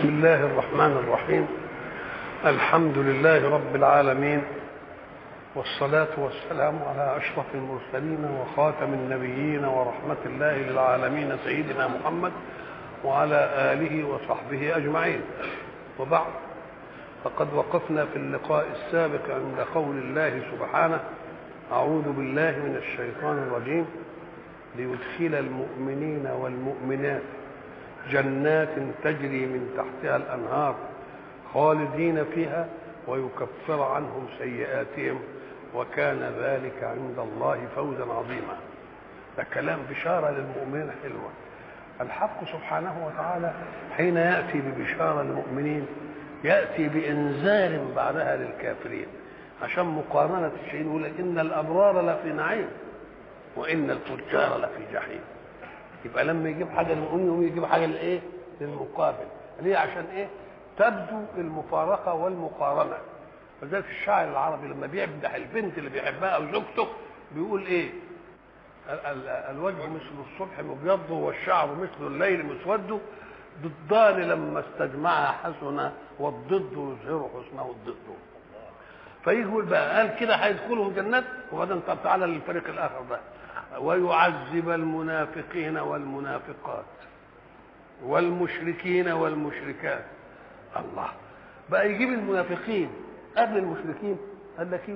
بسم الله الرحمن الرحيم الحمد لله رب العالمين والصلاة والسلام على أشرف المرسلين وخاتم النبيين ورحمة الله للعالمين سيدنا محمد وعلى آله وصحبه أجمعين وبعد فقد وقفنا في اللقاء السابق عند قول الله سبحانه أعوذ بالله من الشيطان الرجيم ليدخل المؤمنين والمؤمنات جنات تجري من تحتها الأنهار خالدين فيها ويكفر عنهم سيئاتهم وكان ذلك عند الله فوزا عظيما ده كلام بشارة للمؤمنين حلوة الحق سبحانه وتعالى حين يأتي ببشارة للمؤمنين يأتي بإنذار بعدها للكافرين عشان مقارنة الشيء يقول إن الأبرار لفي نعيم وإن الفجار لفي جحيم يبقى لما يجيب حاجة للمؤمن يقوم يجيب حاجة لإيه؟ للمقابل ليه عشان إيه؟ تبدو المفارقة والمقارنة ولذلك الشاعر العربي لما بيمدح البنت اللي بيحبها أو زوجته بيقول إيه؟ ال- ال- الوجه مثل الصبح مبيض والشعر مثل الليل مسود ضدان لما استجمعها حسنا والضد يظهر حسنه الضد فيجي يقول بقى قال كده هيدخلهم جنات وبعدين طب تعالى للفريق الاخر بقى ويعذب المنافقين والمنافقات والمشركين والمشركات الله بقى يجيب المنافقين قبل المشركين قال لك ايه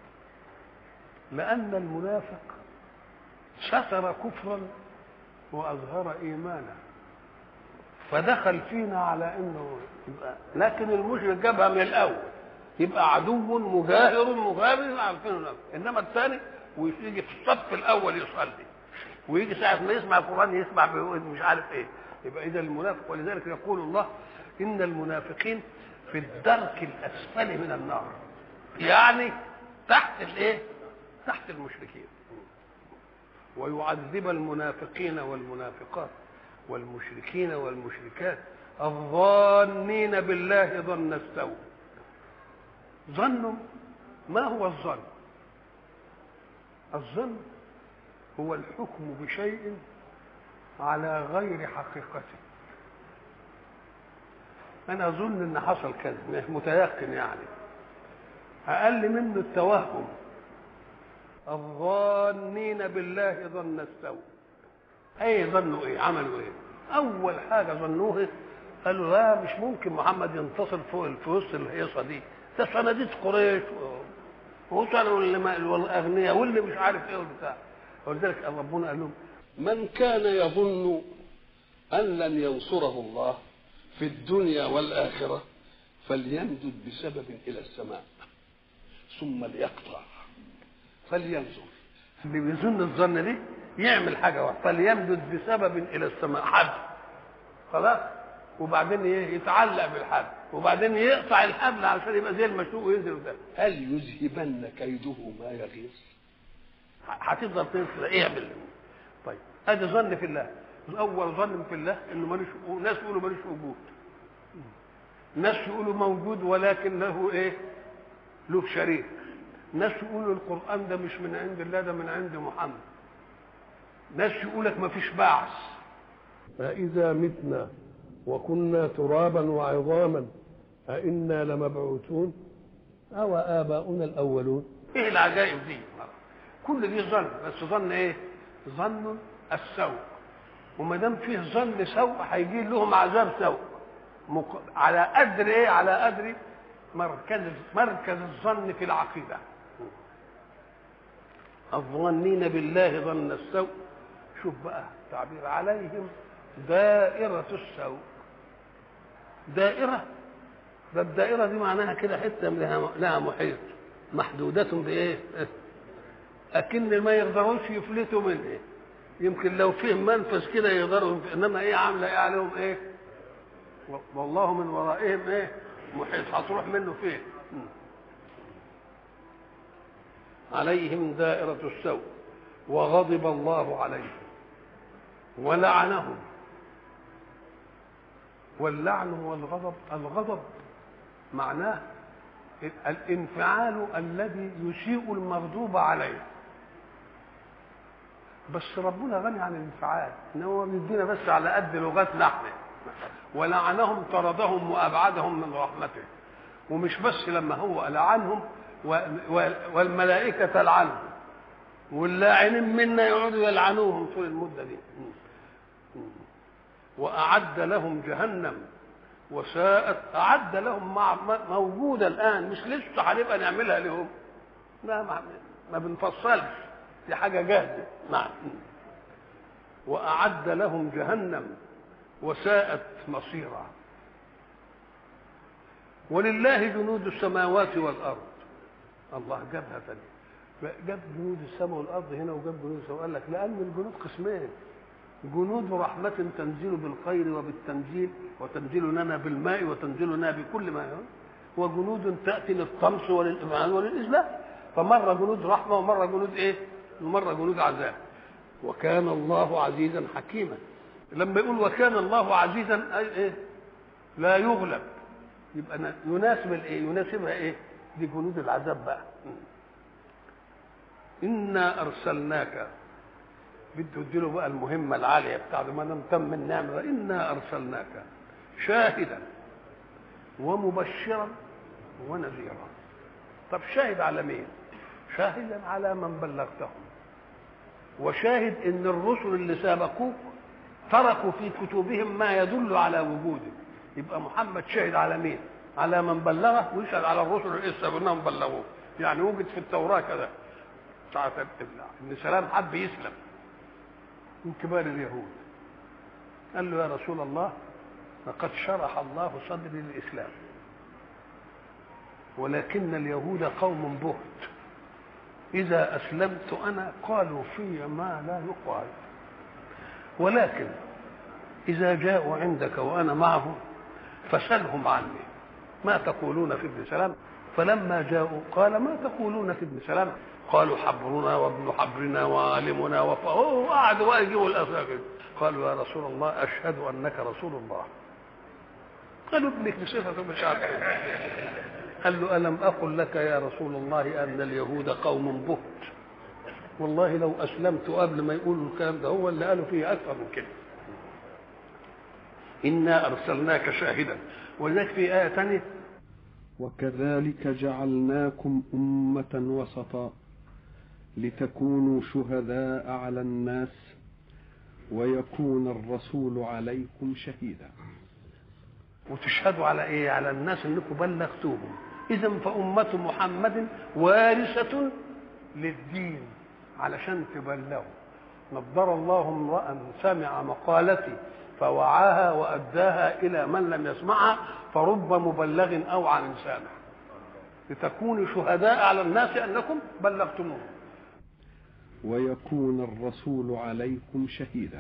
لان المنافق ستر كفرا واظهر ايمانا فدخل فينا على انه يبقى لكن المشرك جابها من الاول يبقى عدو مجاهر مغامر عارفين انما الثاني ويجي في الصف الاول يصلي ويجي ساعه ما يسمع القران يسمع بيقول مش عارف ايه يبقى اذا المنافق ولذلك يقول الله ان المنافقين في الدرك الاسفل من النار يعني تحت الايه تحت المشركين ويعذب المنافقين والمنافقات والمشركين والمشركات الظانين بالله ظن السوء ظن ما هو الظن الظن هو الحكم بشيء على غير حقيقته انا اظن ان حصل كذا مش متيقن يعني اقل منه التوهم الظانين بالله ظن السوء اي ظنوا ايه عملوا ايه اول حاجه ظنوها قالوا لا مش ممكن محمد ينتصر فوق في وسط الهيصه دي ده صناديد قريش وصلوا والاغنياء واللي مش عارف ايه والبتاع ولذلك ربنا قال لهم من كان يظن ان لن ينصره الله في الدنيا والاخره فليمدد بسبب الى السماء ثم ليقطع فلينظر اللي بيظن الظن دي يعمل حاجه واحده فليمدد بسبب الى السماء حبل خلاص وبعدين ايه يتعلق بالحبل وبعدين يقطع الحبل عشان يبقى زي المشوق وينزل ده هل يذهبن كيده ما يغيظ هتفضل تنسى اعمل طيب ادي ظن في الله الاول ظن في الله انه ملوش ناس يقولوا ملوش وجود ناس يقولوا موجود ولكن له ايه له شريك ناس يقولوا القران ده مش من عند الله ده من عند محمد ناس يقول لك ما فيش بعث فاذا متنا وكنا ترابا وعظاما أئنا لمبعوثون أو آباؤنا الأولون إيه العجائب دي كل دي ظن بس ظن إيه ظن السوء وما دام فيه ظن سوء هيجي لهم عذاب سوء مق... على قدر ايه على قدر مركز مركز الظن في العقيده الظنين بالله ظن السوء شوف بقى تعبير عليهم دائرة السوء دائرة ده الدائرة دي معناها كده حتة لها لها محيط محدودة بإيه؟ أكن ما يقدروش يفلتوا منه يمكن لو فيه منفذ كده يقدروا إنما إيه عاملة إيه عليهم إيه؟ والله من ورائهم إيه؟ محيط هتروح منه فين؟ عليهم دائرة السوء وغضب الله عليهم ولعنهم واللعن هو الغضب الغضب معناه الانفعال الذي يسيء المغضوب عليه بس ربنا غني عن الانفعال ان هو بيدينا بس على قد لغتنا احنا ولعنهم طردهم وابعدهم من رحمته ومش بس لما هو لعنهم والملائكه تلعنهم واللاعنين منا يقعدوا يلعنوهم طول المده دي واعد لهم جهنم وساءت اعد لهم مع موجوده الان مش لسه هنبقى نعملها لهم لا ما, ما بنفصلش دي حاجه جاهزه نعم واعد لهم جهنم وساءت مصيرا ولله جنود السماوات والارض الله جابها ثانيه جاب جنود السماء والارض هنا وجاب جنود السماء قال لك لان الجنود قسمين جنود رحمة تنزل بالخير وبالتنزيل وتنزل لنا بالماء وتنزل لنا بكل ما يهون وجنود تأتي للطمس وللإمعان وللإذلال فمرة جنود رحمة ومرة جنود إيه؟ ومرة جنود عذاب وكان الله عزيزا حكيما لما يقول وكان الله عزيزا أي إيه؟ لا يغلب يبقى يناسب الإيه؟ يناسبها إيه؟ دي جنود العذاب بقى إنا أرسلناك بده يديله بقى المهمة العالية بتاعته ما دام تم النعمة إنا أرسلناك شاهدا ومبشرا ونذيرا طب شاهد على مين؟ شاهدا على من بلغتهم وشاهد ان الرسل اللي سابقوك تركوا في كتبهم ما يدل على وجوده يبقى محمد شاهد على مين؟ على من بلغه ويشهد على الرسل اللي سابقناهم بلغوه يعني وجد في التوراه كده ساعة ان سلام حب يسلم من كبار اليهود قال له يا رسول الله لقد شرح الله صدري للإسلام ولكن اليهود قوم بهت إذا أسلمت أنا قالوا في ما لا يقال ولكن إذا جاءوا عندك وأنا معهم فسلهم عني ما تقولون في ابن سلام فلما جاءوا قال ما تقولون في ابن سلام قالوا حبرنا وابن حبرنا وعالمنا وفهو قعدوا بقى يجيبوا الاساكن قالوا يا رسول الله اشهد انك رسول الله قالوا ابنك بصفه مش عارف قال له الم اقل لك يا رسول الله ان اليهود قوم بهت والله لو اسلمت قبل ما يقولوا الكلام ده هو اللي قالوا فيه اكثر من كده انا ارسلناك شاهدا ولذلك في ايه ثانيه وكذلك جعلناكم امه وسطا لتكونوا شهداء على الناس ويكون الرسول عليكم شهيدا وتشهدوا على ايه على الناس انكم بلغتوهم اذا فامه محمد وارثه للدين علشان تبلغوا نضر الله امرا سمع مقالتي فوعاها واداها الى من لم يسمعها فرب مبلغ او عن سامع لتكونوا شهداء على الناس انكم بلغتموه ويكون الرسول عليكم شهيدا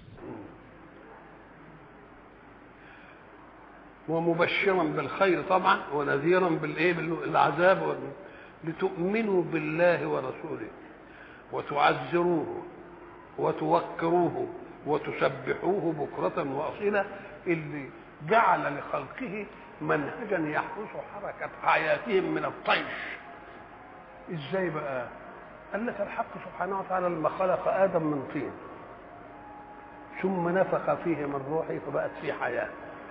ومبشرا بالخير طبعا ونذيرا بالايه بالعذاب لتؤمنوا بالله ورسوله وتعزروه وتوكروه وتسبحوه بكرة وأصيلا اللي جعل لخلقه منهجا يحرس حركة حياتهم من الطيش ازاي بقى قال لك الحق سبحانه وتعالى لما خلق ادم من طين ثم نفخ فيه من روحه فبقت فيه حياه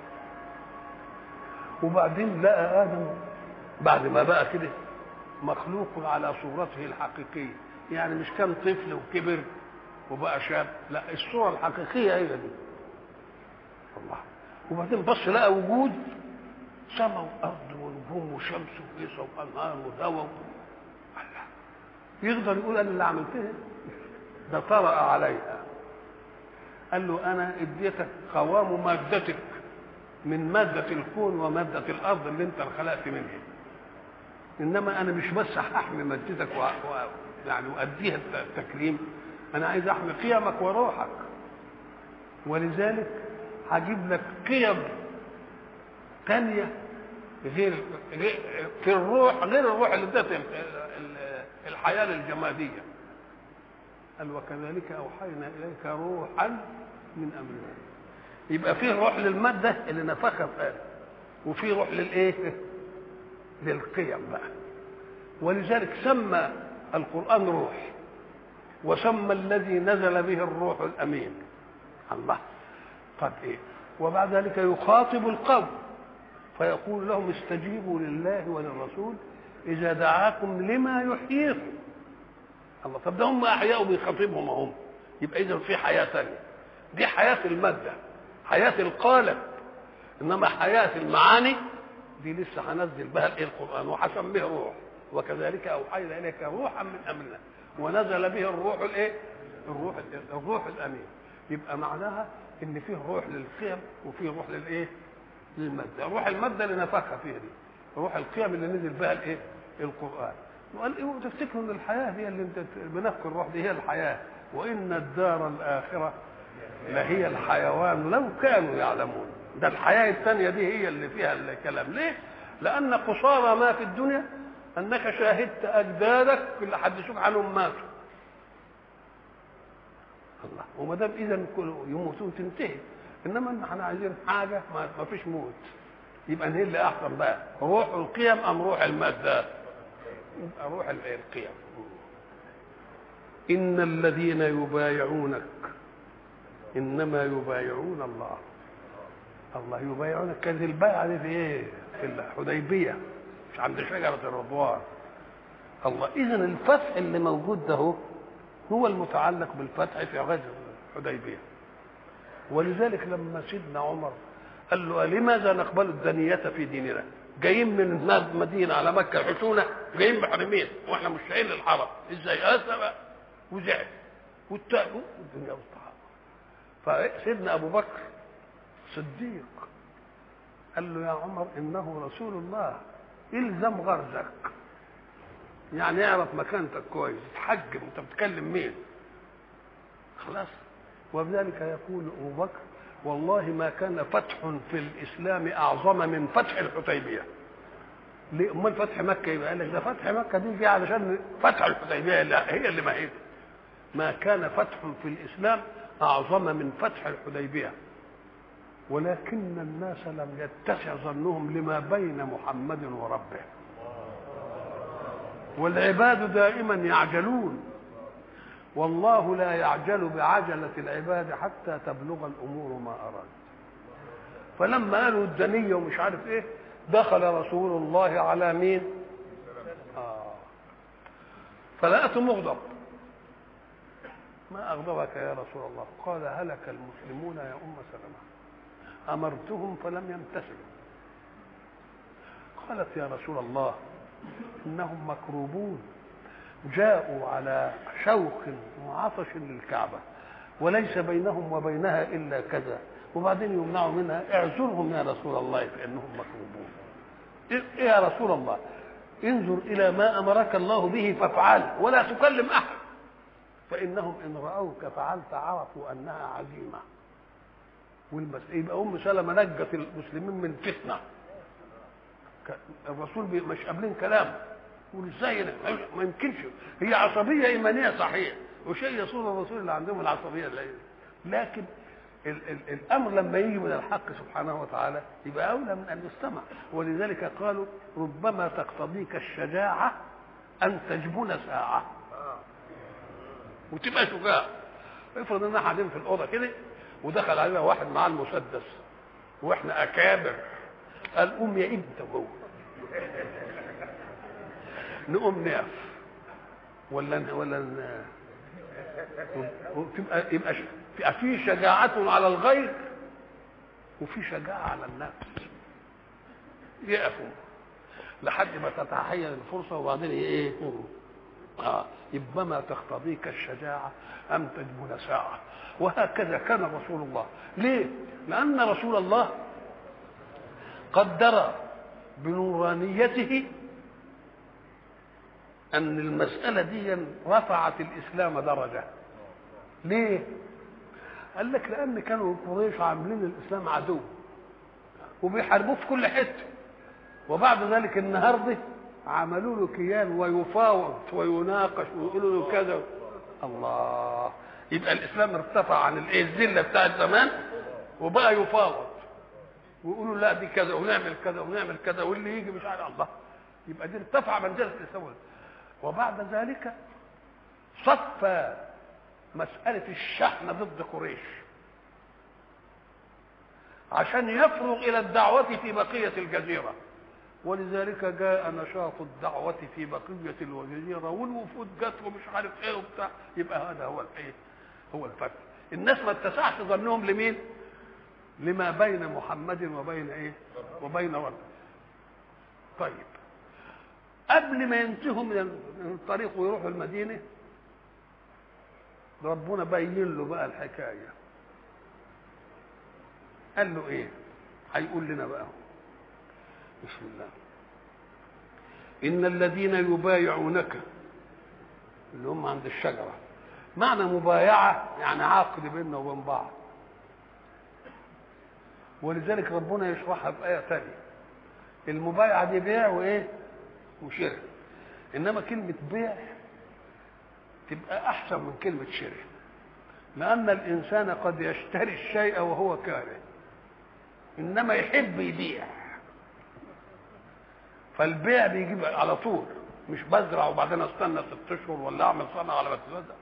وبعدين لقى ادم بعد ما بقى كده مخلوق على صورته الحقيقيه يعني مش كان طفل وكبر وبقى شاب لا الصوره الحقيقيه هي دي الله وبعدين بص لقى وجود سماء وارض ونجوم وشمس وقيصه وانهار وهواء يقدر يقول انا اللي عملتها ده طرأ عليها قال له انا اديتك قوام مادتك من مادة الكون ومادة الأرض اللي أنت خلقت منها إنما أنا مش بس هحمي مادتك و... و... يعني وأديها التكريم أنا عايز أحمي قيمك وروحك ولذلك هجيب لك قيم تانية غير, غير في الروح غير الروح اللي ادت الحياة للجمادية قال وكذلك أوحينا إليك روحا من أمرنا يبقى فيه روح للمادة اللي نفخها في آدم وفي روح للإيه؟ للقيم بقى ولذلك سمى القرآن روح وسمى الذي نزل به الروح الأمين الله طب إيه؟ وبعد ذلك يخاطب القوم فيقول لهم استجيبوا لله وللرسول اذا دعاكم لما يحييكم الله طب ده هم احياء بيخاطبهم هم يبقى اذا في حياه ثانيه دي حياه الماده حياه القالب انما حياه المعاني دي لسه هنزل بها الايه القران وهسميه روح وكذلك اوحينا اليك روحا من امرنا ونزل به الروح الايه الروح الروح الامين يبقى معناها ان فيه روح للقيم وفيه روح للايه للماده روح الماده اللي نفخها فيها دي روح القيم اللي نزل بها الايه القران وقال ايه تفتكروا ان الحياه دي اللي انت بنفخ الروح دي هي الحياه وان الدار الاخره لهي الحيوان لو كانوا يعلمون ده الحياه الثانيه دي هي اللي فيها الكلام ليه لان قصارى ما في الدنيا انك شاهدت اجدادك اللي حدثوك عنهم ماتوا الله وما دام اذا يموتون تنتهي انما احنا عايزين حاجه ما, ما فيش موت يبقى نهي اللي احسن بقى روح القيم ام روح الماده يبقى روح القيم ان الذين يبايعونك انما يبايعون الله الله يبايعونك كانت البيعه دي في ايه في الحديبيه مش عند شجره الرضوان الله اذا الفتح اللي موجود ده هو هو المتعلق بالفتح في غزوه الحديبيه ولذلك لما سيدنا عمر قال له لماذا نقبل الدنية في ديننا جايين من المدينة على مكة حسونة جايين محرمين واحنا مش شايلين للحرم ازاي اسف وزعل والتاني الدنيا والطعام فسيدنا ابو بكر صديق قال له يا عمر انه رسول الله الزم غرزك يعني اعرف مكانتك كويس تحجم انت بتكلم مين خلاص وبذلك يقول ابو بكر والله ما كان فتح في الاسلام اعظم من فتح الحديبيه ليه امال فتح مكه يبقى قال لك ده فتح مكه دي جه علشان فتح الحديبيه لا هي اللي ما هي ما كان فتح في الاسلام اعظم من فتح الحديبيه ولكن الناس لم يتسع ظنهم لما بين محمد وربه والعباد دائما يعجلون والله لا يعجل بعجلة العباد حتى تبلغ الأمور ما أراد فلما قالوا الدنية ومش عارف إيه دخل رسول الله على مين آه. فلقته مغضب ما أغضبك يا رسول الله قال هلك المسلمون يا أم سلمة أمرتهم فلم يمتثلوا قالت يا رسول الله إنهم مكروبون جاءوا على شوق وعطش للكعبة وليس بينهم وبينها إلا كذا وبعدين يمنعوا منها اعذرهم يا رسول الله فإنهم مكروبون إيه يا رسول الله انظر إلى ما أمرك الله به فافعل ولا تكلم أحد فإنهم إن رأوك فعلت عرفوا أنها عزيمة والمس... يبقى أم سلمة نجت المسلمين من فتنة الرسول مش قابلين كلام يقول ازاي ما يمكنش هي عصبيه ايمانيه صحيح وشيء يصور الرسول اللي عندهم العصبيه اللي لكن ال ال الامر لما يجي من الحق سبحانه وتعالى يبقى اولى من ان يستمع ولذلك قالوا ربما تقتضيك الشجاعه ان تجبن ساعه وتبقى شجاع افرض اننا قاعدين في الاوضه كده ودخل علينا واحد معاه المسدس واحنا اكابر قال قوم يا انت جوه نقوم نقف ولا ولا تبقى يبقى يبقى في شجاعة على الغير وفي شجاعة على النفس يقفوا لحد ما تتحين الفرصة وبعدين ايه اه يبقى ما تقتضيك الشجاعة أم تجبن ساعة وهكذا كان رسول الله ليه؟ لأن رسول الله قدر بنورانيته ان المساله دي رفعت الاسلام درجه ليه قال لك لان كانوا قريش عاملين الاسلام عدو وبيحاربوه في كل حته وبعد ذلك النهارده عملوا له كيان ويفاوض ويناقش ويقولوا له كذا الله يبقى الاسلام ارتفع عن الايه الذله بتاعت زمان وبقى يفاوض ويقولوا لا دي كذا ونعمل كذا ونعمل كذا واللي يجي مش عارف الله يبقى دي ارتفع منزله الاسلام وبعد ذلك صفى مسألة الشحن ضد قريش عشان يفرغ الى الدعوه في بقيه الجزيره ولذلك جاء نشاط الدعوة في بقية الجزيرة والوفود جت ومش عارف ايه وبتاع يبقى هذا هو الايه؟ هو الفرق. الناس ما اتسعش ظنهم لمين؟ لما بين محمد وبين ايه؟ وبين ربه. طيب قبل ما ينتهوا من الطريق ويروحوا المدينة ربنا بين له بقى الحكاية قال له ايه هيقول لنا بقى بسم الله إن الذين يبايعونك اللي هم عند الشجرة معنى مبايعة يعني عقد بيننا وبين بعض ولذلك ربنا يشرحها في آية ثانية المبايعة دي بيع وإيه وشراء إنما كلمة بيع تبقى أحسن من كلمة شراء لأن الإنسان قد يشتري الشيء وهو كاره إنما يحب يبيع فالبيع بيجيب على طول مش بزرع وبعدين استنى ست اشهر ولا اعمل صنعه على بتزرع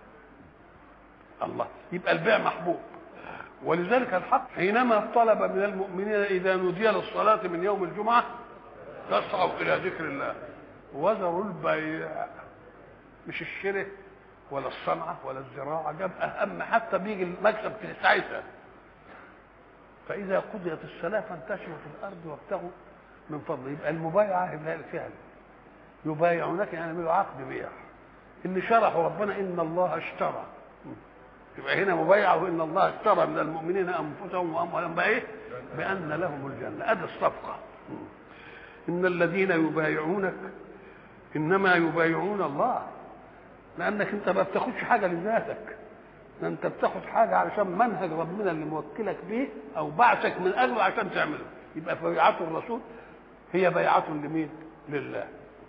الله يبقى البيع محبوب ولذلك الحق حينما طلب من المؤمنين اذا نودي للصلاه من يوم الجمعه يسعوا الى ذكر الله وذروا البيع مش الشراء ولا الصنعه ولا الزراعه جاب اهم حتى بيجي المكسب في ساعتها فاذا قضيت الصلاه فانتشروا في الارض وابتغوا من فضله يبقى المبايعه يبقى الفعل يبايعونك يعني يعملوا عقد بيع اللي شرحه ربنا ان الله اشترى يبقى هنا مبايعه وان الله اشترى من المؤمنين انفسهم واموالهم بايه؟ بان لهم الجنه ادي الصفقه ان الذين يبايعونك انما يبايعون الله لانك انت ما بتاخدش حاجه لذاتك ده انت بتاخد حاجه علشان منهج ربنا اللي موكلك بيه او بعثك من اجله عشان تعمله يبقى بيعه الرسول هي بيعه لمين؟ لله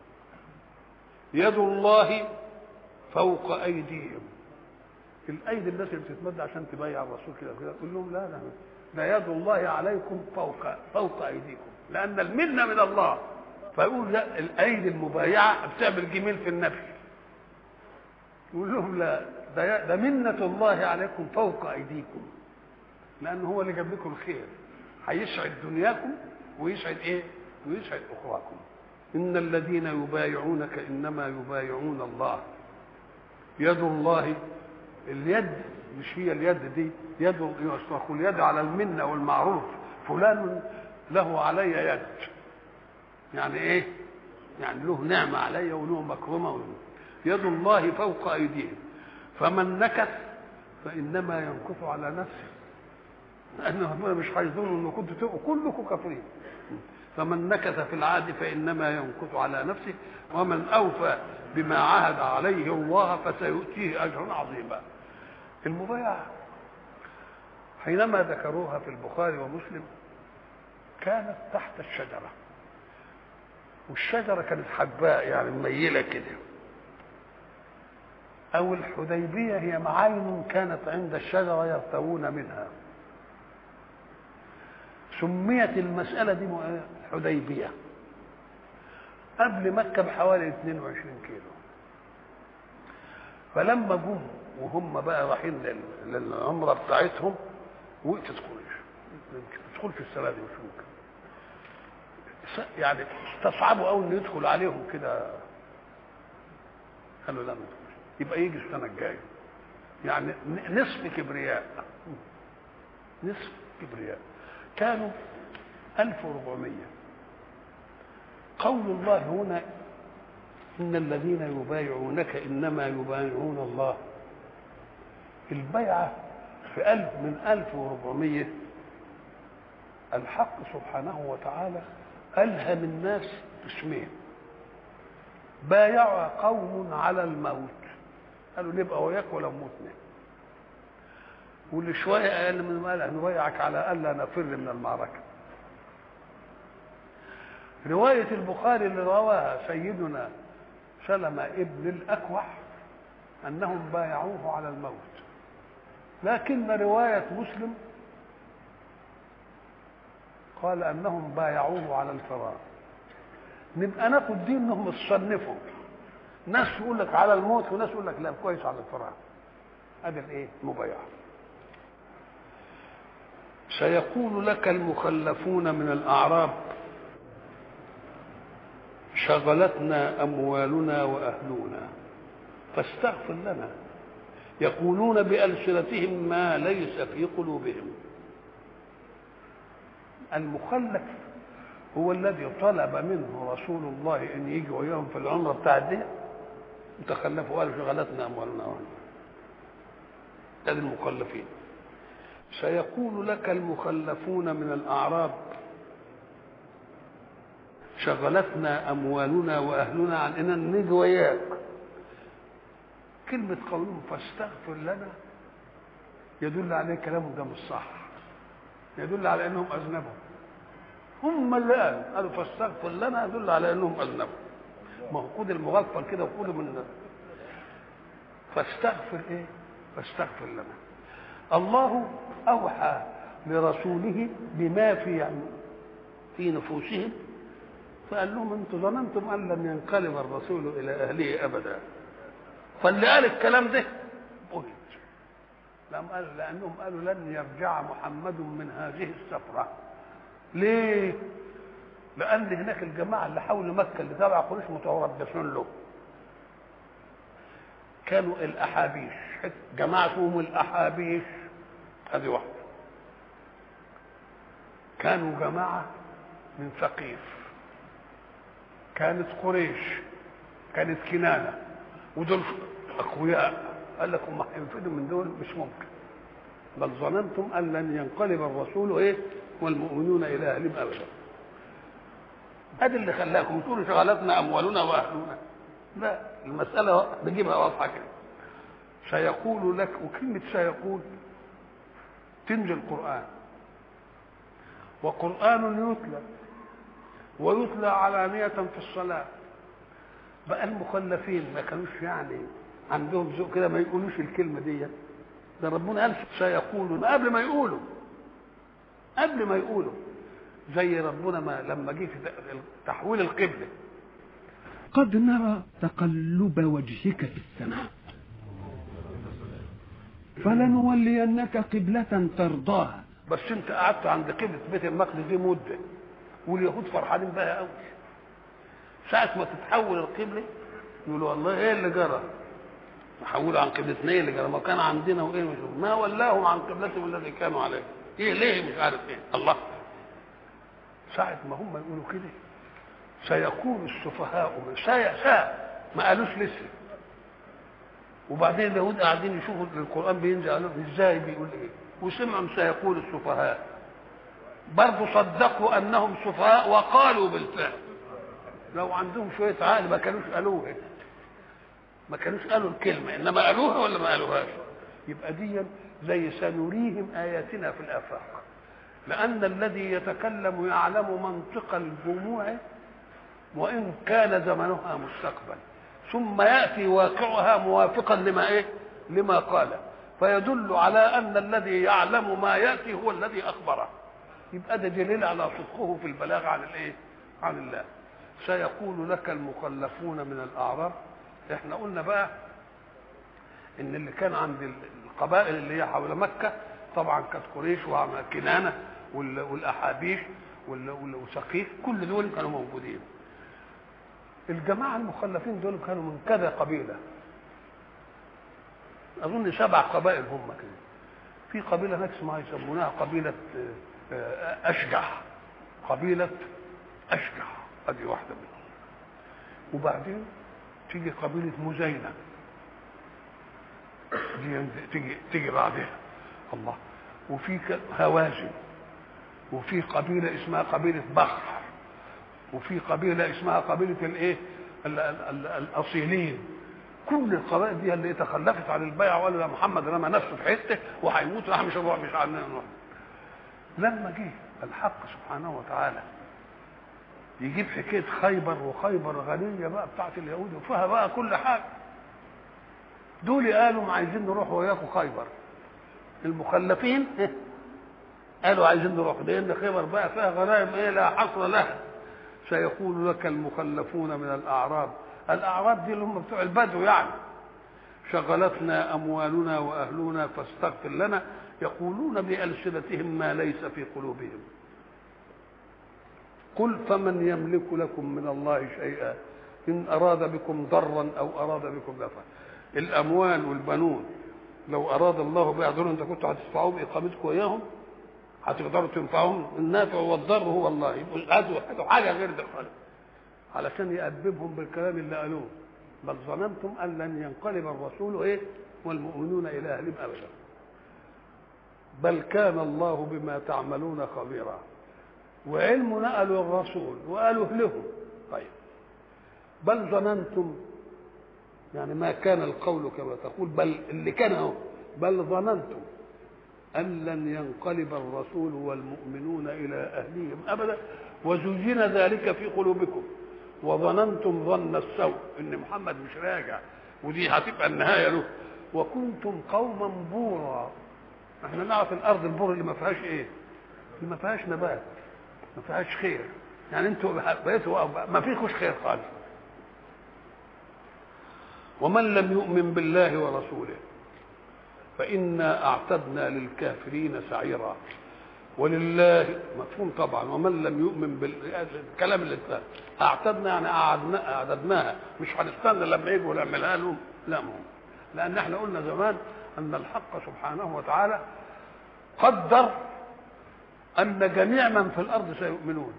يد الله فوق ايديهم الايدي الناس اللي بتتمد عشان تبايع الرسول كده كده قول لهم لا لا ده يد الله عليكم فوق فوق ايديكم لان المنه من الله فيقول لا الايدي المبايعه بتعمل جميل في النفي يقول لهم لا ده ده منه الله عليكم فوق ايديكم لان هو اللي جاب لكم الخير هيسعد دنياكم ويسعد ايه ويسعد اخراكم ان الذين يبايعونك انما يبايعون الله يد الله اليد مش هي اليد دي يد يصرخ اليد على المنة والمعروف فلان له علي يد يعني ايه يعني له نعمة علي وله مكرمة وله يد الله فوق أيديهم فمن نكث فإنما ينكث على نفسه لأن ربنا مش هيظن إن كنتوا تبقوا كلكم كافرين فمن نكث في العهد فإنما ينكث على نفسه ومن أوفى بما عهد عليه الله فسيؤتيه أجرا عظيما المبايعة حينما ذكروها في البخاري ومسلم كانت تحت الشجرة والشجرة كانت حباء يعني مميلة كده أو الحديبية هي معاين كانت عند الشجرة يرتوون منها سميت المسألة دي حديبية قبل مكة بحوالي 22 كيلو فلما جم وهم بقى رايحين للعمرة بتاعتهم وقفت قريش ما تدخلش السنة دي مش ممكن يعني استصعبوا قوي انه يدخل عليهم كده قالوا لا ما تدخلش يبقى يجي السنة الجاية يعني نصف كبرياء نصف كبرياء كانوا 1400 قول الله هنا إن الذين يبايعونك إنما يبايعون الله البيعة في ألف من ألف وربعمية الحق سبحانه وتعالى ألهم الناس اسمين بايع قوم على الموت قالوا نبقى وياك ولا موتنا واللي شوية أقل من قال نبايعك على ألا نفر من المعركة رواية البخاري اللي رواها سيدنا سلمة ابن الأكوح أنهم بايعوه على الموت لكن رواية مسلم قال أنهم بايعوه على الفرار نبقى ناخد دي انهم اتصنفوا ناس يقول لك على الموت وناس يقول لك لا كويس على الفرار ادي الايه المبايعه سيقول لك المخلفون من الأعراب شغلتنا أموالنا وأهلنا فاستغفر لنا يقولون بألسنتهم ما ليس في قلوبهم المخلف هو الذي طلب منه رسول الله ان يجي وياهم في العمره بتاع دي تخلفوا قالوا شغلتنا اموالنا واهلنا هذه المخلفين سيقول لك المخلفون من الاعراب شغلتنا اموالنا واهلنا عن ان نيجي وياك كلمة قولهم فاستغفر لنا يدل عليه كلامهم ده مش صح يدل على انهم اذنبوا هم اللي قالوا قالوا فاستغفر لنا يدل على انهم اذنبوا ما هو خد المغفل كده وخده من فاستغفر ايه فاستغفر لنا الله اوحى لرسوله بما في يعني في نفوسهم فقال لهم انتم ظننتم ان لن ينقلب الرسول الى اهله ابدا فاللي قال الكلام ده بهت لم قال لانهم قالوا لن يرجع محمد من هذه السفره ليه؟ لان هناك الجماعه اللي حول مكه اللي تبع قريش متردسون له كانوا الاحابيش جماعه اسمهم الاحابيش هذه واحده كانوا جماعه من ثقيف كانت قريش كانت كنانه ودول اقوياء قال لك هم هينفذوا من دول مش ممكن بل ظننتم ان لن ينقلب الرسول ايه والمؤمنون الى اهلهم ابدا هذا اللي خلاكم تقولوا شغلتنا اموالنا واهلنا لا المساله بجيبها واضحه كده سيقول لك وكلمه سيقول تنزل القران وقران يتلى ويتلى علانيه في الصلاه بقى المخلفين ما كانوش يعني عندهم ذوق كده ما يقولوش الكلمه دي ده ربنا قال سيقولون قبل ما يقولوا قبل ما يقولوا زي ربنا ما لما جه في تحويل القبله قد نرى تقلب وجهك في السماء فلنولينك قبلة ترضاها بس انت قعدت عند قبله بيت المقدس دي مده واليهود فرحانين بها قوي ساعة ما تتحول القبلة يقولوا والله ايه اللي جرى؟ تحولوا عن قبلتنا ايه اللي جرى؟ ما كان عندنا وايه مش ما ولاهم عن قبلتهم الذي كانوا عليه. ايه ليه مش عارف ايه؟ الله. ساعة ما هم يقولوا كده سيكون السفهاء من سا سا ما قالوش لسه. وبعدين اليهود قاعدين يشوفوا القرآن بينزل عليهم ازاي بيقول ايه؟ وسمعوا سيقول السفهاء. برضه صدقوا انهم سفهاء وقالوا بالفعل. لو عندهم شويه عقل ما كانوش قالوها ما كانوش قالوا الكلمه انما قالوها ولا ما قالوهاش يبقى دي زي سنريهم اياتنا في الافاق لان الذي يتكلم يعلم منطق الجموع وان كان زمنها مستقبل ثم ياتي واقعها موافقا لما ايه لما قال فيدل على ان الذي يعلم ما ياتي هو الذي اخبره يبقى ده دليل على صدقه في البلاغ عن الايه عن الله سيقول لك المخلفون من الاعراب احنا قلنا بقى ان اللي كان عند القبائل اللي هي حول مكه طبعا كانت قريش وكنانه والاحابيش وسقيف كل دول كانوا موجودين الجماعه المخلفين دول كانوا من كذا قبيله اظن سبع قبائل هم كده في قبيله هناك اسمها يسمونها قبيله اشجع قبيله اشجع ادي واحده منهم وبعدين تيجي قبيله مزينه دي تيجي تيجي بعدها الله وفي هوازن وفي قبيله اسمها قبيله بخر وفي قبيله اسمها قبيله الايه الاصيلين كل القبائل دي اللي تخلفت عن البيع وقالوا يا محمد رمى نفسه في حته وهيموت راح مش هنروح مش عارفين نروح لما جه الحق سبحانه وتعالى يجيب حكايه خيبر وخيبر غنيه بقى بتاعت اليهود وفيها بقى كل حاجه دول قالوا عايزين نروح وياكم خيبر المخلفين قالوا عايزين نروح لان خيبر بقى فيها غنائم ايه لا حصر لها سيقول لك المخلفون من الاعراب الاعراب دي اللي هم بتوع البدو يعني شغلتنا اموالنا واهلنا فاستغفر لنا يقولون بألسنتهم ما ليس في قلوبهم قل فمن يملك لكم من الله شيئا إن أراد بكم ضرا أو أراد بكم نفعا الأموال والبنون لو أراد الله بها ضرا أنت كنتوا هتدفعوا بإقامتكم وإياهم هتقدروا تنفعهم النافع والضر هو الله يبقوا هاتوا حاجة غير ده خالص علشان يأدبهم بالكلام اللي قالوه بل ظننتم أن لن ينقلب الرسول إيه والمؤمنون إلى أهلهم أبدا بل كان الله بما تعملون خبيرا وعلمنا قالوا الرسول وقالوا لهم طيب بل ظننتم يعني ما كان القول كما تقول بل اللي كان هو بل ظننتم أن لن ينقلب الرسول والمؤمنون إلى أهليهم أبدا وزين ذلك في قلوبكم وظننتم ظن السوء ان محمد مش راجع ودي هتبقى النهايه له وكنتم قوما بورا احنا نعرف الارض البور اللي ما فيهاش ايه اللي ما فيهاش نبات ما فيهاش خير يعني انتوا بقيتوا ما فيكوش خير خالص ومن لم يؤمن بالله ورسوله فإنا أعتدنا للكافرين سعيرا ولله مفهوم طبعا ومن لم يؤمن بالكلام اللي اتقال اعتدنا يعني أعدنا اعددناها مش هنستنى لما يجوا نعملها لهم لا مهم لان احنا قلنا زمان ان الحق سبحانه وتعالى قدر ان جميع من في الارض سيؤمنون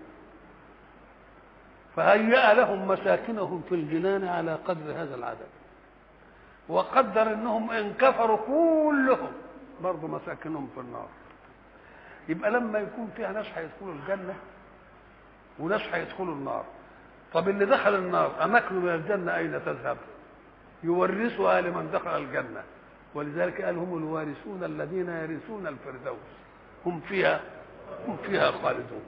فهيأ لهم مساكنهم في الجنان على قدر هذا العدد وقدر انهم ان كفروا كلهم برضه مساكنهم في النار يبقى لما يكون فيها ناس هيدخلوا الجنة وناس هيدخلوا النار طب اللي دخل النار أماكنه من الجنة أين تذهب يورثها لمن دخل الجنة ولذلك قال هم الوارثون الذين يرثون الفردوس هم فيها هم فيها خالدون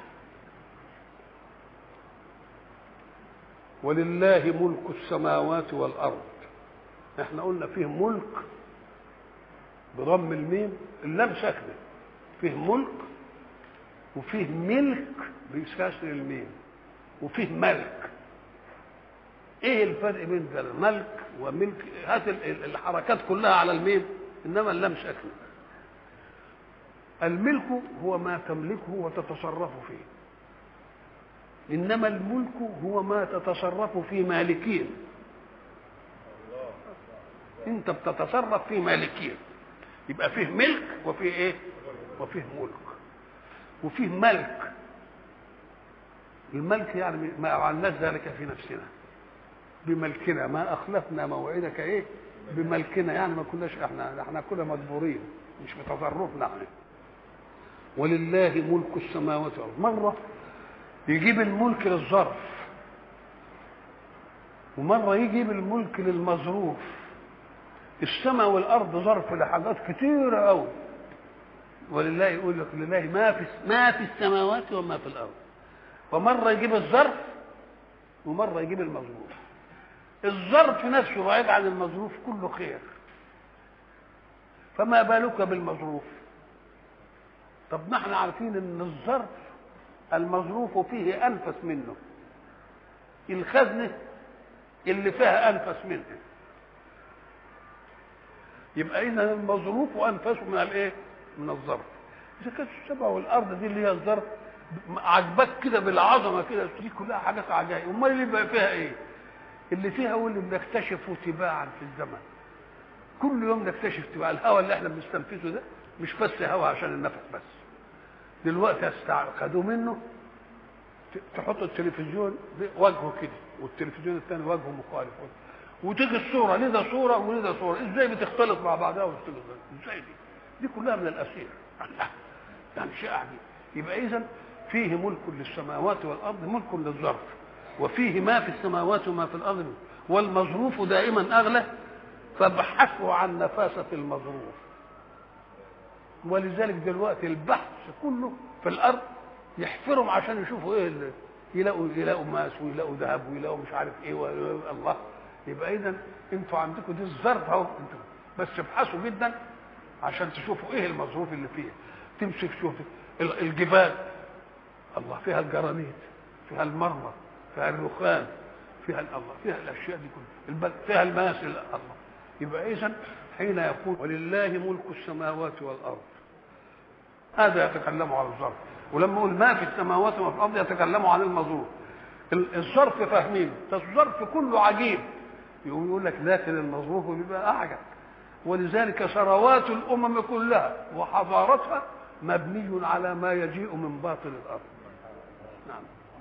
ولله ملك السماوات والأرض احنا قلنا فيه ملك بضم الميم اللام ساكنه فيه ملك وفيه ملك بكسر الميم وفيه ملك ايه الفرق بين ده ملك وملك هات الحركات كلها على الميم انما اللام ساكنه الملك هو ما تملكه وتتصرف فيه انما الملك هو ما تتصرف في مالكين انت بتتصرف في مالكين يبقى فيه ملك وفيه ايه وفيه ملك وفيه ملك الملك يعني ما فعلناش ذلك في نفسنا بملكنا ما اخلفنا موعدك ايه بملكنا يعني ما كناش احنا احنا كنا مجبورين مش بتصرفنا احنا ولله ملك السماوات والارض مره يجيب الملك للظرف ومره يجيب الملك للمظروف السماء والارض ظرف لحاجات كتيره قوي ولله يقول لك لله ما في ما في السماوات وما في الارض فمره يجيب الظرف ومره يجيب المظروف الظرف نفسه بعيد عن المظروف كله خير فما بالك بالمظروف طب ما احنا عارفين ان الظرف المظروف فيه انفس منه الخزنه اللي فيها انفس منه يبقى اذا المظروف انفس من الايه من الظرف اذا كانت السبع والارض دي اللي هي الظرف عجبك كده بالعظمه كده دي كلها حاجات عجائب امال اللي بقى فيها ايه اللي فيها هو اللي بنكتشفه تباعا في الزمن كل يوم نكتشف تباع الهواء اللي احنا بنستنفذه ده مش بس هواء عشان النفس بس دلوقتي خدوه منه تحط التلفزيون وجهه كده والتلفزيون الثاني وجهه مخالف وتيجي الصوره ليه ده صوره وليه ده صوره ازاي بتختلط مع بعضها وتختلط ازاي دي دي كلها من الاسير يعني شيء عجيب يبقى اذا فيه ملك للسماوات والارض ملك للظرف وفيه ما في السماوات وما في الارض والمظروف دائما اغلى فابحثوا عن نفاسه المظروف ولذلك دلوقتي البحث كله في الارض يحفرهم عشان يشوفوا ايه اللي يلاقوا يلاقوا ماس ويلاقوا ذهب ويلاقوا مش عارف ايه الله يبقى اذا انتوا عندكم دي الظرف اهو انتوا بس ابحثوا جدا عشان تشوفوا ايه المظروف اللي فيها تمسك شوف الجبال الله فيها الجرانيت فيها المرمر فيها الرخام فيها الله فيها الاشياء دي كلها البل... فيها الماس الله يبقى اذا حين يقول ولله ملك السماوات والارض هذا يتكلم عن الظرف ولما يقول ما في السماوات وما في الارض يتكلم عن المظروف الظرف فاهمين الظرف كله عجيب يقول يقول لك لكن المظروف بيبقى اعجب ولذلك ثروات الامم كلها وحضارتها مبني على ما يجيء من باطن الارض نعم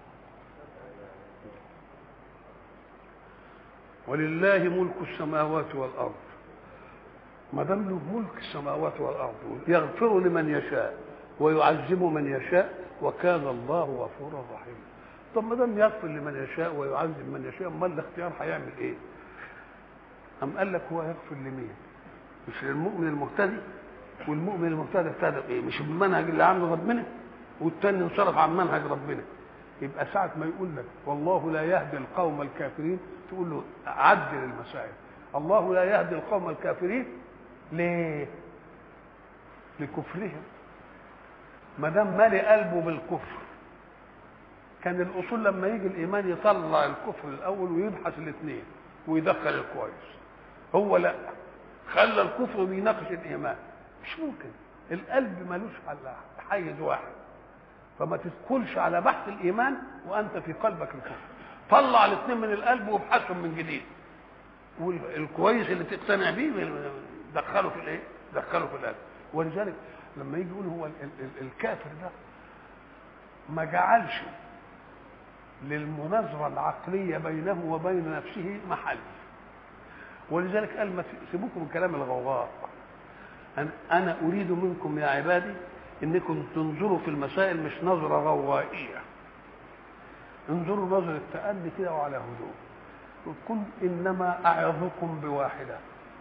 ولله ملك السماوات والارض ما دام له ملك السماوات والارض يغفر لمن يشاء ويعذب من يشاء وكان الله غفورا رحيما طب ما دام يغفر لمن يشاء ويعذب من يشاء امال الاختيار هيعمل ايه؟ أم قال لك هو يغفر لمين؟ مش للمؤمن المهتدي والمؤمن المهتدي اهتدى بايه؟ مش بالمنهج اللي عنده ربنا والتاني انصرف عن منهج ربنا يبقى ساعة ما يقول لك والله لا يهدي القوم الكافرين تقول له عدل المسائل الله لا يهدي القوم الكافرين ليه؟ لكفرهم ما دام مالي قلبه بالكفر كان الاصول لما يجي الايمان يطلع الكفر الاول ويبحث الاثنين ويدخل الكويس هو لا خلى الكفر بيناقش الايمان مش ممكن القلب ملوش على حيز واحد فما تدخلش على بحث الايمان وانت في قلبك الكفر طلع الاثنين من القلب وابحثهم من جديد والكويس اللي تقتنع بيه دخله في الايه؟ دخله في القلب ولذلك لما يجي يقول هو ال ال ال الكافر ده ما جعلش للمناظرة العقلية بينه وبين نفسه محل ولذلك قال ما سيبوكم من كلام الغوغاء أنا أريد منكم يا عبادي إنكم تنظروا في المسائل مش نظرة غوائية انظروا نظرة تأني كده وعلى هدوء قل إنما أعظكم بواحدة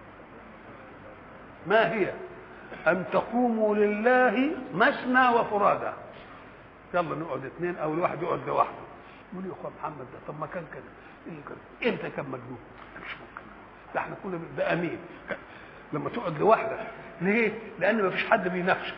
ما هي أن تقوموا لله مثنى وفرادى يلا نقعد اثنين أو الواحد يقعد لوحده يقول يا اخويا محمد ده طب ما كان كده ايه اللي كان امتى كان مجنون مش ممكن ده احنا كنا ده امين لما تقعد لوحدك ليه؟ لان ما فيش حد بيناقشك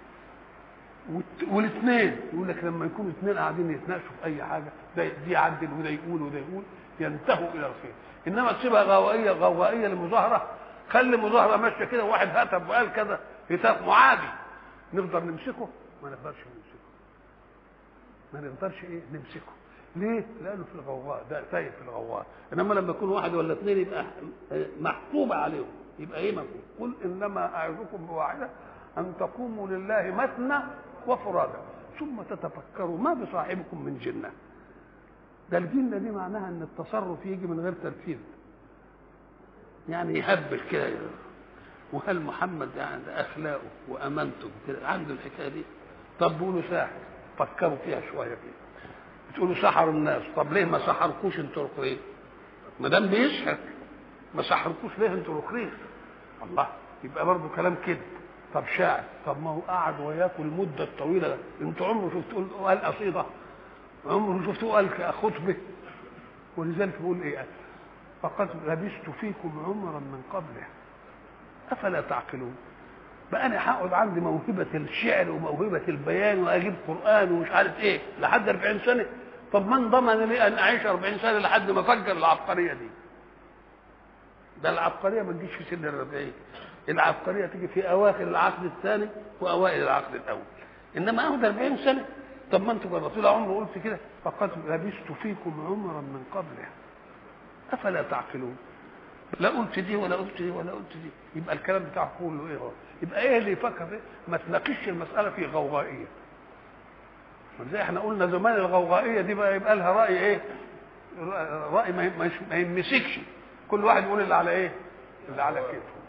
والاثنين يقول لك لما يكونوا اثنين قاعدين يتناقشوا في اي حاجه ده دي يعدل وده يقول وده يقول ينتهوا الى الخير انما تسيبها غوائيه غوائيه لمظاهره خلي مظاهره ماشيه كده واحد هتف وقال كذا هتاف عادي نقدر نمسكه ما نقدرش نمسكه ما نقدرش ايه نمسكه ليه؟ لانه في الغواء ده تايه في الغواء انما لما يكون واحد ولا اثنين يبقى محسوبه عليهم يبقى ايه مفهوم قل انما اعظكم بواحده ان تقوموا لله مثنى وفرادا ثم تتفكروا ما بصاحبكم من جنه ده الجنه دي معناها ان التصرف يجي من غير ترتيب يعني يهبل كده وهل محمد يعني اخلاقه وامانته كده عنده الحكايه دي طب بيقولوا ساحر فكروا فيها شويه كده تقولوا سحروا الناس طب ليه ما سحركوش انتوا الاخرين ما دام بيسحر ما سحركوش ليه انتوا الاخرين الله يبقى برضه كلام كده طب شاعر طب ما هو قعد وياكم المده الطويله انتوا عمره شفتوا قال قصيده عمره شفتوه قال خطبه ولذلك بيقول ايه فقد لبثت فيكم عمرا من قبله افلا تعقلون بقى انا هقعد عندي موهبه الشعر وموهبه البيان واجيب قران ومش عارف ايه لحد 40 سنه طب من ضمن لي ان اعيش 40 سنه لحد ما افجر العبقريه دي ده العبقريه ما تجيش في سن الربعين العبقريه تيجي في اواخر العقد الثاني واوائل العقد الاول انما اخد 40 سنه طب ما انتوا جربتوا لي عمر قلت كده فقد لبثت فيكم عمرا من قبله افلا تعقلون لا قلت دي ولا قلت دي ولا قلت دي يبقى الكلام بتاعه كله ايه هو يبقى ايه اللي يفكر فيه ما تناقشش المساله في غوغائيه زي احنا قلنا زمان الغوغائيه دي بقى يبقى لها راي ايه راي ما ما يمسكش كل واحد يقول اللي على ايه اللي على كيفه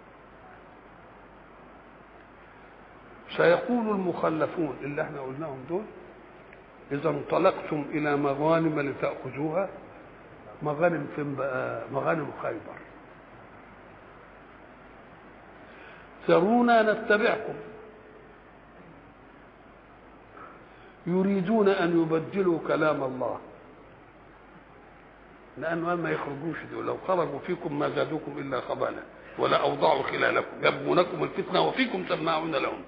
سيقول المخلفون اللي احنا قلناهم دول اذا انطلقتم الى مغانم لتاخذوها مغانم فين بقى مغانم خيبر ذرونا نتبعكم يريدون ان يبدلوا كلام الله لانه ما يخرجوش دول لو خرجوا فيكم ما زادوكم الا خبالا ولا اوضعوا خلالكم يبغونكم الفتنه وفيكم سماعون لهم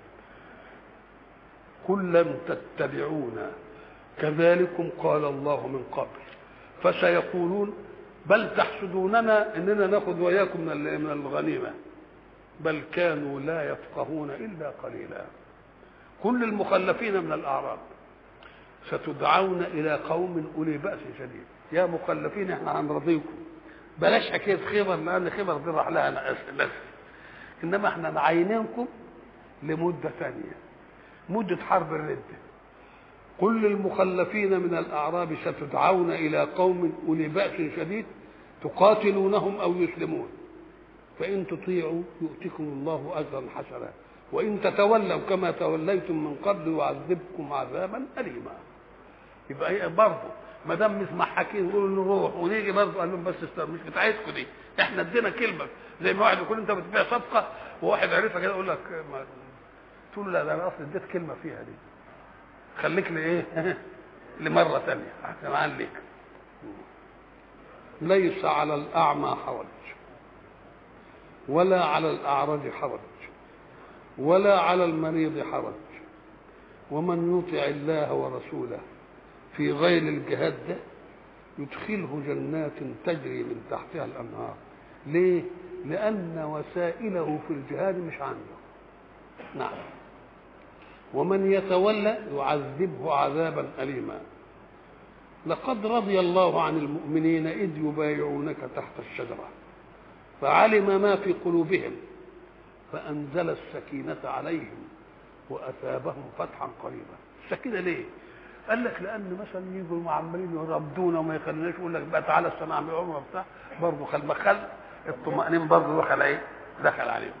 قل لم تتبعونا كذلكم قال الله من قبل فسيقولون بل تحسدوننا اننا ناخذ وياكم من من الغنيمه بل كانوا لا يفقهون الا قليلا كل المخلفين من الاعراب ستدعون الى قوم اولي باس شديد يا مخلفين احنا هنرضيكم بلاش حكايه خبر لان خبر دي راح لها ناس انما احنا معينينكم لمده ثانيه مده حرب الرده كل المخلفين من الاعراب ستدعون الى قوم اولي باس شديد تقاتلونهم او يسلمون فان تطيعوا يؤتكم الله اجرا حسنا وان تتولوا كما توليتم من قبل يعذبكم عذابا اليما يبقى ايه برضه ما دام مش محاكين نقول نروح ونيجي برضه قال لهم بس استر مش بتاعتكم دي احنا ادينا كلمه زي ما واحد يكون انت بتبيع صفقه وواحد عرفها كده يقول لك ما تقول له لا ده انا اصلا اديت كلمه فيها دي خليك لايه لمره ثانيه عشان عليك ليس على الاعمى حرج ولا على الاعرج حرج ولا على المريض حرج ومن يطع الله ورسوله في غير الجهاد ده يدخله جنات تجري من تحتها الانهار ليه لان وسائله في الجهاد مش عنده نعم ومن يتولى يعذبه عذابا اليما لقد رضي الله عن المؤمنين اذ يبايعونك تحت الشجره فعلم ما في قلوبهم فانزل السكينه عليهم واثابهم فتحا قريبا السكينه ليه قال لك لان مثلا يجوا عمالين يربدونا وما يخليناش يقول لك بقى تعالى السنه اعمل عمره بتاع برضه خل مخل الطمأنينة برضه دخل ايه؟ دخل عليهم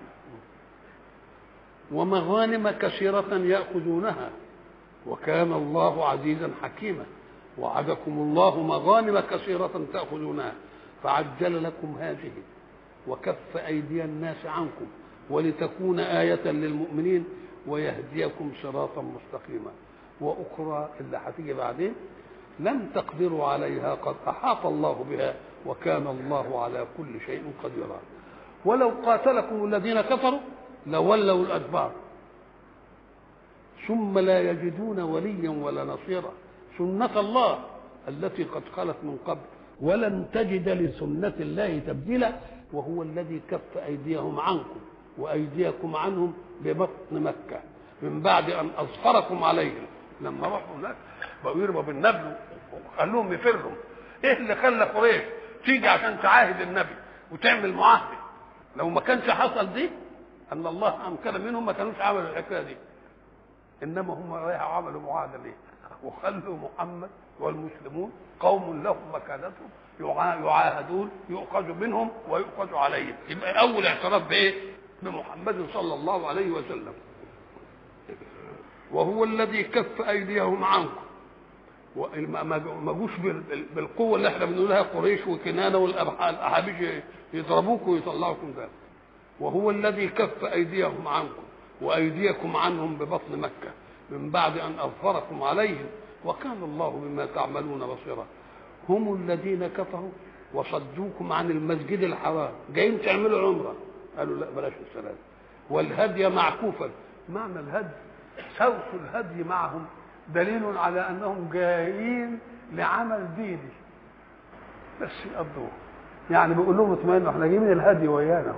ومغانم كثيرة يأخذونها وكان الله عزيزا حكيما وعدكم الله مغانم كثيرة تأخذونها فعجل لكم هذه وكف أيدي الناس عنكم ولتكون آية للمؤمنين ويهديكم صراطا مستقيما وأخرى اللي هتيجي بعدين لم تقدروا عليها قد أحاط الله بها وكان الله على كل شيء قديرا ولو قاتلكم الذين كفروا لولوا الأدبار ثم لا يجدون وليا ولا نصيرا سنة الله التي قد خلت من قبل ولن تجد لسنة الله تبديلا وهو الذي كف أيديهم عنكم وأيديكم عنهم ببطن مكة من بعد أن أظفركم عليهم لما راحوا هناك بقوا يرموا بالنبل وخلوهم يفروا ايه اللي خلى قريش تيجي عشان تعاهد النبي وتعمل معاهده لو ما كانش حصل دي ان الله امكن منهم ما كانوش عملوا الحكايه دي انما هم رايحوا عملوا معاهده ليه وخلوا محمد والمسلمون قوم لهم مكانتهم يعاهدون يؤخذ منهم ويؤخذ عليهم يبقى اول اعتراف بايه بمحمد صلى الله عليه وسلم وهو الذي كف ايديهم عنكم ما جوش بالقوه اللي احنا بنقولها قريش وكنانه والاحابيش يضربوك ويطلعوكم ده وهو الذي كف ايديهم عنكم وايديكم عنهم ببطن مكه من بعد ان اظفركم عليهم وكان الله بما تعملون بصيرا هم الذين كفروا وصدوكم عن المسجد الحرام جايين تعملوا عمره قالوا لا بلاش السلام والهدي معكوفا معنى الهدي سوق الهدي معهم دليل على انهم جايين لعمل ديني بس يقضوه يعني بيقول لهم اطمئنوا احنا جايين من الهدي ويانا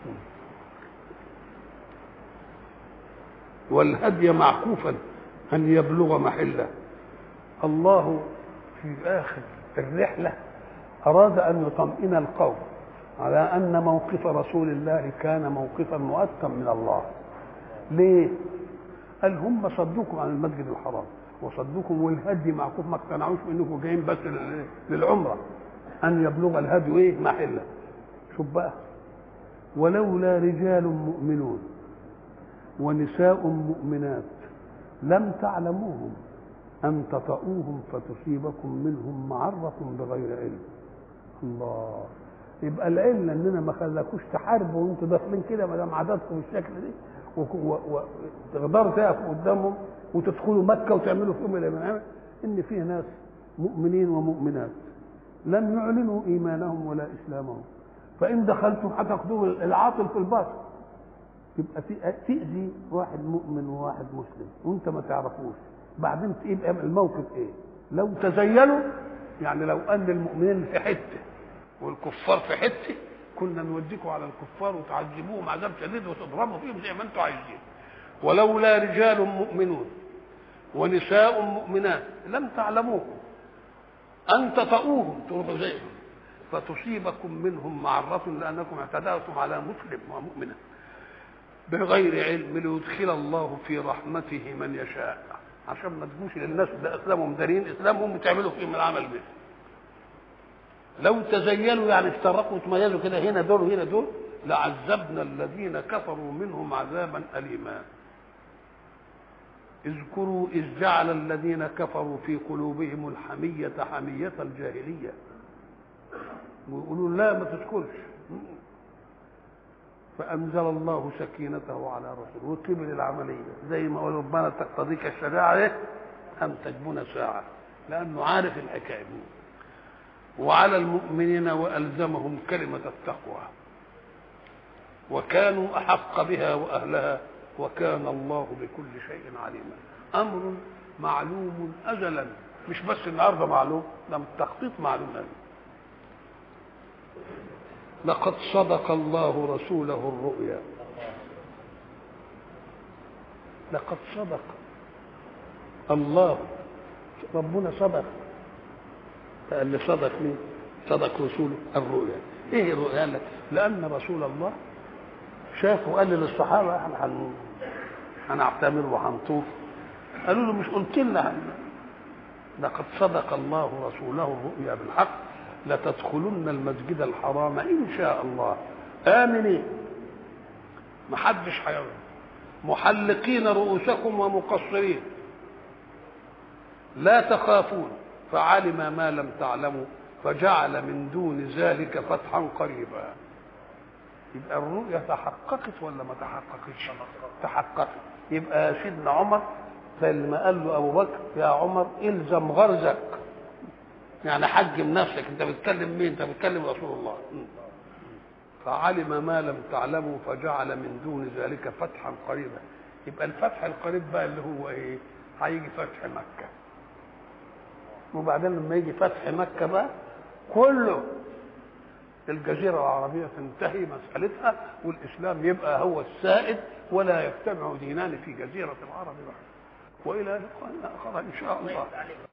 والهدي معكوفا ان يبلغ محله الله في اخر الرحله اراد ان يطمئن القوم على ان موقف رسول الله كان موقفا مؤكدا من الله ليه قال هم صدوكم عن المسجد الحرام وصدوكم والهدي معكم ما اقتنعوش انكم جايين بس للعمره ان يبلغ الهدي ايه محله شوف بقى ولولا رجال مؤمنون ونساء مؤمنات لم تعلموهم ان تطؤوهم فتصيبكم منهم معره بغير علم الله يبقى العله اننا ما خلاكوش تحاربوا وانتوا داخلين كده ما دام عددكم بالشكل دي وتقدروا تقفوا قدامهم وتدخلوا مكه وتعملوا فيهم اللي بنعمل ان فيه ناس مؤمنين ومؤمنات لم يعلنوا ايمانهم ولا اسلامهم فان دخلتم هتاخذوا العاطل في الباطل تبقى تاذي واحد مؤمن وواحد مسلم وانت ما تعرفوش بعدين يبقى الموقف ايه لو تزينوا يعني لو ان المؤمنين في حته والكفار في حته كنا نوديكم على الكفار وتعذبوهم عذاب شديد وتضربوا فيهم زي ما انتم عايزين ولولا رجال مؤمنون ونساء مؤمنات لم تعلموهم ان تطؤوهم تروحوا زيهم فتصيبكم منهم معرة لأنكم اعتدأتم على مسلم ومؤمنة بغير علم ليدخل الله في رحمته من يشاء عشان ما تجوش للناس ده اسلامهم دارين اسلامهم بتعملوا فيهم العمل به لو تزينوا يعني افترقوا وتميزوا كده هنا دول وهنا دول لعذبنا الذين كفروا منهم عذابا أليما اذكروا إذ جعل الذين كفروا في قلوبهم الحمية حمية الجاهلية ويقولوا لا ما تدخلش فأنزل الله سكينته على رسوله وكمل العملية زي ما قال ربنا تقتضيك الشريعة إيه؟ أن تجبنا ساعة لأنه عارف الحكاية دي وعلى المؤمنين وألزمهم كلمة التقوى وكانوا أحق بها وأهلها وكان الله بكل شيء عليما أمر معلوم أزلا مش بس النهارده معلوم ده التخطيط معلوم أزلا لقد صدق الله رسوله الرؤيا لقد صدق الله ربنا صدق اللي صدق مين صدق رسوله الرؤيا ايه الرؤيا قال لك لان رسول الله شاف وقال للصحابه احنا هن هنعتمر وهنطوف قالوا له مش قلت لنا لقد صدق الله رسوله الرؤيا بالحق لتدخلن المسجد الحرام ان شاء الله امنين محدش هيعرف محلقين رؤوسكم ومقصرين لا تخافون فعلم ما لم تعلموا فجعل من دون ذلك فتحا قريبا يبقى الرؤيا تحققت ولا ما تحققتش تحققت يبقى سيدنا عمر زي ما قال له ابو بكر يا عمر الزم غرزك يعني حجم نفسك انت بتكلم مين انت بتكلم رسول الله فعلم ما لم تعلموا فجعل من دون ذلك فتحا قريبا يبقى الفتح القريب بقى اللي هو ايه هيجي فتح مكه وبعدين لما يجي فتح مكه بقى كله الجزيرة العربية تنتهي مسألتها والإسلام يبقى هو السائد ولا يجتمع دينان في جزيرة العرب بعد وإلى لقاء آخر إن شاء الله